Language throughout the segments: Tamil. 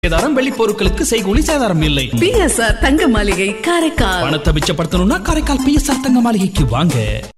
சேதாரம் வெள்ளி பொருட்களுக்கு செய்கூலி சேதாரம் இல்லை பிஎஸ்ஆர் தங்க மாளிகை காரைக்கால் பணத்தை மிச்சப்படுத்தணும்னா காரைக்கால் பிஎஸ்ஆர் தங்க மாளிகைக்கு வாங்க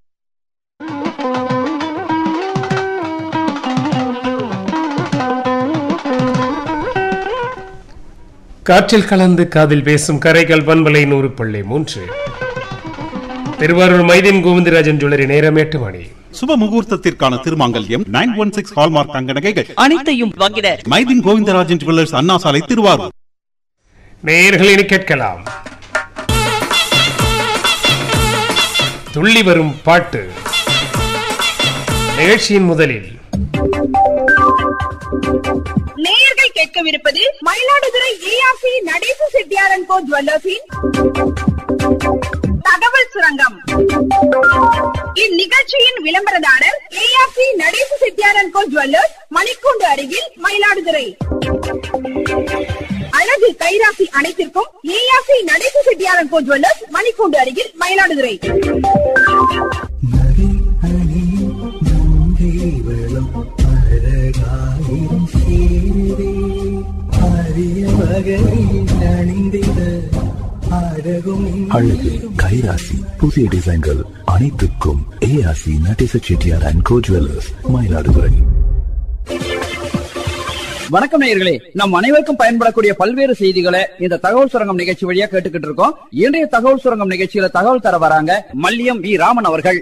காற்றில் கலந்து காதில் பேசும் கரைகள் பண்பலை நூறு பள்ளி மூன்று திருவாரூர் மைதீன் கோவிந்தராஜன் ஜுவல்லரி நேரம் எட்டு மணி சுப முகூர்த்தத்திற்கான திருமாங்கல்யம் நைன் ஒன் சிக்ஸ் ஹால்மார்க் தங்க நகைகள் அனைத்தையும் வாங்கிட மைதின் கோவிந்தராஜன் ஜுவல்லர்ஸ் அண்ணா சாலை திருவாரூர் நேயர்கள் இனி கேட்கலாம் துள்ளி வரும் பாட்டு நிகழ்ச்சியின் முதலில் நேயர்கள் கேட்கவிருப்பது மயிலாடுதுறை ஏஆர்சி நடேச செட்டியாரன் கோ ஜுவல்லர்ஸின் தகவல் சுரங்கம் இந்நிகழ்ச்சியின் விளம்பரதாரர் ஏஆர்சி நடேச செட்டியாரன் கோ ஜுவல்லர்ஸ் மணிக்கூண்டு அருகில் மயிலாடுதுறை அழகு கைராசி அனைத்திற்கும் ஏஆர்சி நடேச செட்டியாரன் கோ ஜுவல்லர்ஸ் மணிக்கூண்டு அருகில் மயிலாடுதுறை அழகு கைராசி புதிய டிசைன்கள் அனைத்துக்கும் ARC Natesa Chettiar and co jewellers Mayiladuthurai வணக்கம் நேயர்களே நம் அனைவருக்கும் பயன்படக்கூடிய பல்வேறு செய்திகளை இந்த தகவல் சுரங்கம் நிகழ்ச்சி வழியா கேட்டுக்கிட்டு இருக்கோம் இன்றைய தகவல் சுரங்கம் நிகழ்ச்சியில தகவல் தர வராங்க மல்லியம் வி ராமன் அவர்கள்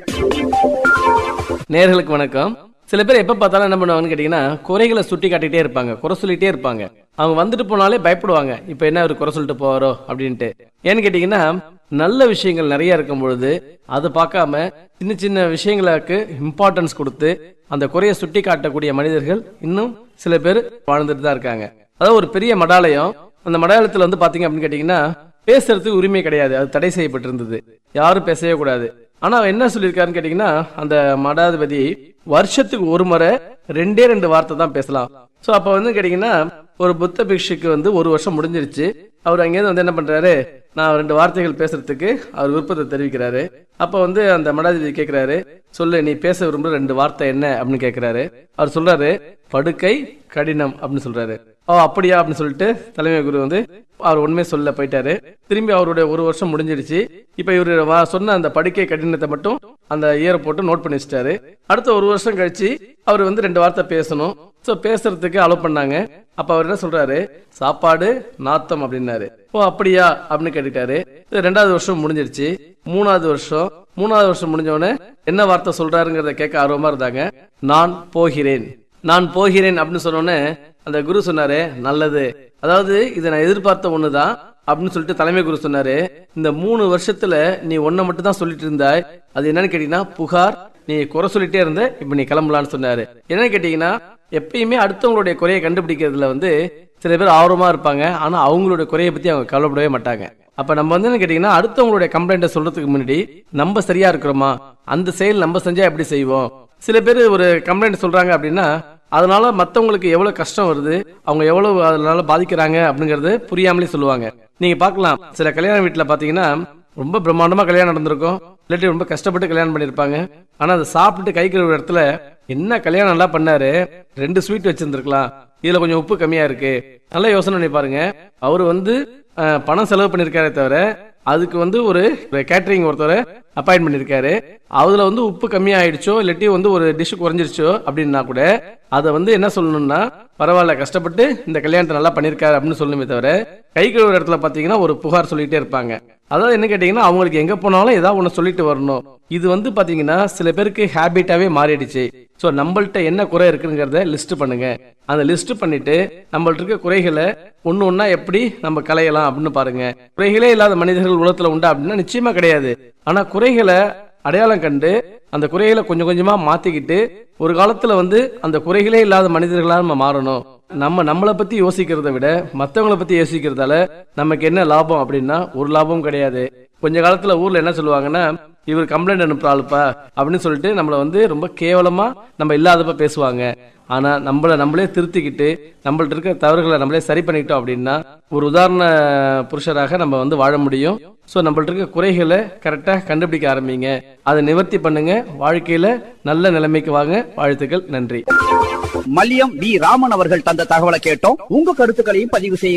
நேர்களுக்கு வணக்கம் சில பேர் எப்ப பார்த்தாலும் என்ன பண்ணுவாங்கன்னு கேட்டீங்கன்னா குறைகளை சுட்டி காட்டிட்டே இருப்பாங்க குறை சொல்லிட்டே இருப்பாங்க அவங்க வந்துட்டு போனாலே பயப்படுவாங்க இப்ப என்ன ஒரு குறை சொல்லிட்டு போவாரோ அப்படின்ட்டு ஏன்னு கேட்டீங்கன்னா நல்ல விஷயங்கள் நிறைய இருக்கும் பொழுது அதை பார்க்காம சின்ன சின்ன விஷயங்களுக்கு இம்பார்ட்டன்ஸ் கொடுத்து அந்த குறையை சுட்டி காட்டக்கூடிய மனிதர்கள் இன்னும் சில பேர் வாழ்ந்துட்டு தான் இருக்காங்க அதாவது ஒரு பெரிய மடாலயம் அந்த மடாலயத்துல வந்து பாத்தீங்க அப்படின்னு கேட்டீங்கன்னா பேசுறதுக்கு உரிமை கிடையாது அது தடை செய்யப்பட்டிருந்தது யாரும் பேசவே கூடாது ஆனா அவர் என்ன சொல்லியிருக்காருன்னு கேட்டீங்கன்னா அந்த மடாதிபதி வருஷத்துக்கு ஒரு முறை ரெண்டே ரெண்டு வார்த்தை தான் பேசலாம் சோ அப்ப வந்து கேட்டீங்கன்னா ஒரு புத்த பிக்ஷுக்கு வந்து ஒரு வருஷம் முடிஞ்சிருச்சு அவர் அங்கேருந்து வந்து என்ன பண்றாரு நான் ரெண்டு வார்த்தைகள் பேசுறதுக்கு அவர் விருப்பத்தை தெரிவிக்கிறாரு அப்ப வந்து அந்த மடாதிபதி கேக்குறாரு சொல்லு நீ பேச விரும்புற ரெண்டு வார்த்தை என்ன அப்படின்னு கேக்குறாரு அவர் சொல்றாரு படுக்கை கடினம் அப்படின்னு சொல்றாரு ஓ அப்படியா அப்படின்னு சொல்லிட்டு தலைமை குரு வந்து அவர் உண்மை சொல்ல போயிட்டாரு திரும்பி அவருடைய ஒரு வருஷம் முடிஞ்சிடுச்சு இப்ப இவரு வா- சொன்ன அந்த படுக்கை கடினத்தை மட்டும் அந்த இயரை போட்டு நோட் பண்ணி வச்சிட்டாரு அடுத்த ஒரு வருஷம் கழிச்சு அவர் வந்து ரெண்டு வார்த்தை பேசணும் சோ பேசுறதுக்கு அலோவ் பண்ணாங்க அப்ப அவர் என்ன சொல்றாரு சாப்பாடு நாத்தம் அப்படின்னாரு ஓ அப்படியா அப்படின்னு கேட்டுட்டாரு இது ரெண்டாவது வருஷம் முடிஞ்சிருச்சு மூணாவது வருஷம் மூணாவது வருஷம் முடிஞ்ச உடனே என்ன வார்த்தை சொல்றாருங்கிறத கேட்க ஆர்வமா இருந்தாங்க நான் போகிறேன் நான் போகிறேன் அப்படின்னு சொன்னோடனே அந்த குரு சொன்னாரு நல்லது அதாவது இதை நான் எதிர்பார்த்த ஒண்ணுதான் அப்படின்னு சொல்லிட்டு தலைமை குரு சொன்னாரு இந்த மூணு வருஷத்துல நீ ஒன்ன மட்டும் தான் சொல்லிட்டு இருந்தாய் அது என்னன்னு கேட்டீங்கன்னா புகார் நீ குறை சொல்லிட்டே இருந்த இப்ப நீ கிளம்பலான்னு சொன்னாரு என்னன்னு கேட்டீங்கன்னா எப்பயுமே அடுத்தவங்களுடைய குறையை கண்டுபிடிக்கிறதுல வந்து சில பேர் ஆர்வமா இருப்பாங்க ஆனா அவங்களுடைய குறையை பத்தி அவங்க கவலைப்படவே மாட்டாங்க அப்ப நம்ம வந்து என்ன கேட்டீங்கன்னா அடுத்தவங்களுடைய கம்ப்ளைண்ட்டை சொல்றதுக்கு முன்னாடி நம்ம சரியா இருக்கிறோமா அந்த செயல் நம்ம செஞ்சா எப்படி செய்வோம் சில பேர் ஒரு கம்ப்ளைண்ட் சொல்றாங்க அப்படின்னா அதனால மத்தவங்களுக்கு எவ்வளவு கஷ்டம் வருது அவங்க எவ்வளவு அதனால பாதிக்கிறாங்க அப்படிங்கறது புரியாமலே சொல்லுவாங்க நீங்க பார்க்கலாம் சில கல்யாண வீட்டுல பாத்தீங்கன்னா ரொம்ப பிரம்மாண்டமா கல்யாணம் நடந்திருக்கும் இல்லாட்டி ரொம்ப கஷ்டப்பட்டு கல்யாணம் பண்ணிருப்பாங்க ஆனா அதை சாப்பிட்டுட்டு கை கழுவுற இடத்துல என்ன கல்யாணம் நல்லா பண்ணாரு ரெண்டு ஸ்வீட் வச்சிருந்திருக்கலாம் இதுல கொஞ்சம் உப்பு கம்மியா இருக்கு நல்ல யோசனை பண்ணி பாருங்க அவர் வந்து அஹ், பணம் செலவு பண்ணிருக்காரே தவிர அதுக்கு வந்து ஒரு கேட்டரிங் ஒருத்தரை அப்பாயின்ட் பண்ணிருக்காரு அதுல வந்து உப்பு கம்மி ஆயிடுச்சோ இல்லாட்டி வந்து ஒரு டிஷ் குறைஞ்சிருச்சோ அப்படின்னா கூட அதை வந்து என்ன சொல்லணும்னா பரவாயில்ல கஷ்டப்பட்டு இந்த கல்யாணத்தை நல்லா பண்ணிருக்காரு அப்படின்னு சொல்லணுமே தவிர கை கழுவுற இடத்துல பாத்தீங்கன்னா ஒரு புகார் சொல்லிட்டே இருப்பாங்க அதாவது என்ன கேட்டீங்கன்னா அவங்களுக்கு எங்க போனாலும் ஏதாவது ஒண்ணு சொல்லிட்டு வரணும் இது வந்து பாத்தீங்கன்னா சில பேருக்கு ஹேபிட்டாவே மாறிடுச்சு சோ நம்மள்ட்ட என்ன குறை இருக்குங்கிறத லிஸ்ட் பண்ணுங்க அந்த லிஸ்ட் பண்ணிட்டு நம்மள்ட்ட இருக்க குறைகளை ஒண்ணு ஒண்ணா எப்படி நம்ம களையலாம் அப்படின்னு பாருங்க குறைகளே இல்லாத மனிதர்கள் உலகத்துல உண்டா அப்படின்னா நிச்சயமா கிடையாது ஆனா குறைகளை அடையாளம் கண்டு அந்த குறைகளை கொஞ்சம் கொஞ்சமா மாத்திக்கிட்டு ஒரு காலத்துல வந்து அந்த குறைகளே இல்லாத மனிதர்களா நம்ம மாறணும் நம்ம நம்மளை பத்தி யோசிக்கிறத விட மத்தவங்கள பத்தி யோசிக்கிறதால நமக்கு என்ன லாபம் அப்படின்னா ஒரு லாபமும் கிடையாது கொஞ்ச காலத்துல ஊர்ல என்ன சொல்லுவாங்கன்னா இவர் கம்ப்ளைண்ட் அனுப்புற ஆளுப்பா அப்படின்னு சொல்லிட்டு நம்மள வந்து ரொம்ப கேவலமா நம்ம இல்லாதப்ப பேசுவாங்க ஆனா நம்மள நம்மளே திருத்திக்கிட்டு நம்மள்ட்ட இருக்க தவறுகளை நம்மளே சரி பண்ணிக்கிட்டோம் அப்படின்னா ஒரு உதாரண புருஷராக நம்ம வந்து வாழ முடியும் சோ நம்மள்ட்ட இருக்க குறைகளை கரெக்டா கண்டுபிடிக்க ஆரம்பிங்க அதை நிவர்த்தி பண்ணுங்க வாழ்க்கையில நல்ல நிலைமைக்கு வாங்க வாழ்த்துக்கள் நன்றி மல்லியம் வி ராமன் அவர்கள் தந்த தகவலை கேட்டோம் உங்க கருத்துக்களையும் பதிவு செய்ய